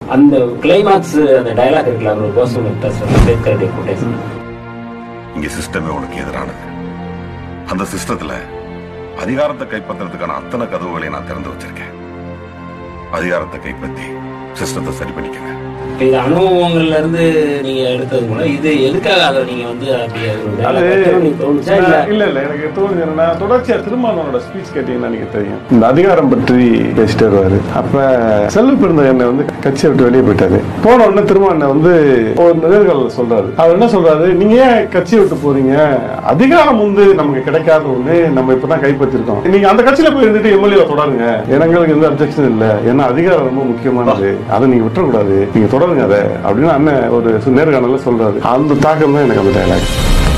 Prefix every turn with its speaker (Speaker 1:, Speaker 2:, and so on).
Speaker 1: அந்த கிளைமாக்ஸ் அந்த டயலாக் இருக்குல்ல அவர் கோசம் சேர்க்கிற கொட்டேஷன்
Speaker 2: இங்க சிஸ்டமே உனக்கு எதிரானது அந்த சிஸ்டத்துல அதிகாரத்தை கைப்பற்றுறதுக்கான அத்தனை கதவுகளையும் நான் திறந்து வச்சிருக்கேன் அதிகாரத்தை கைப்பற்றி சிஸ்டத்தை சரி பண்ணிக்கங்க
Speaker 1: இப்ப இது அனுபவங்கள்ல இருந்து நீங்க எடுத்தது மூலம் இது எதுக்காக அதை நீங்க வந்து அப்படி ஒரு dialogue வைக்கணும்னு நீங்க தோணுச்சா இல்ல
Speaker 3: இல்ல இல்ல எனக்கு தோணுது என்னன்னா தொடர்ச்சியா திருமாவளவனோட ஸ்பீச் கேட்டீங்கன்னா நீங்க தெரியும் இந்த அதிகாரம் பற்றி பேசிட்டு வருவாரு அப்ப செல்வ பிறந்த என்னை வந்து கட்சியை விட்டு வெளியே போயிட்டாரு போன உடனே திரும்ப என்னை வந்து ஒரு நேர்காணல் சொல்றாரு அவர் என்ன சொல்றாரு நீங்க ஏன் கட்சியை விட்டு போறீங்க அதிகாரம் வந்து நமக்கு கிடைக்காத ஒண்ணு நம்ம இப்பதான் கைப்பற்றிருக்கோம் நீங்க அந்த கட்சியில போய் இருந்துட்டு எம்எல்ஏ தொடருங்க எனக்கு எந்த அப்செக்ஷன் இல்ல ஏன்னா அதிகாரம் ரொம்ப முக்கியமானது அதை நீங்க விட்டுறக்கூடாது நீங்க தொடருங்க அதை அப்படின்னு அண்ணன் ஒரு நேர்காணல சொல்றாரு அந்த தாக்கம் தான் எனக்கு அந்த டைலாக்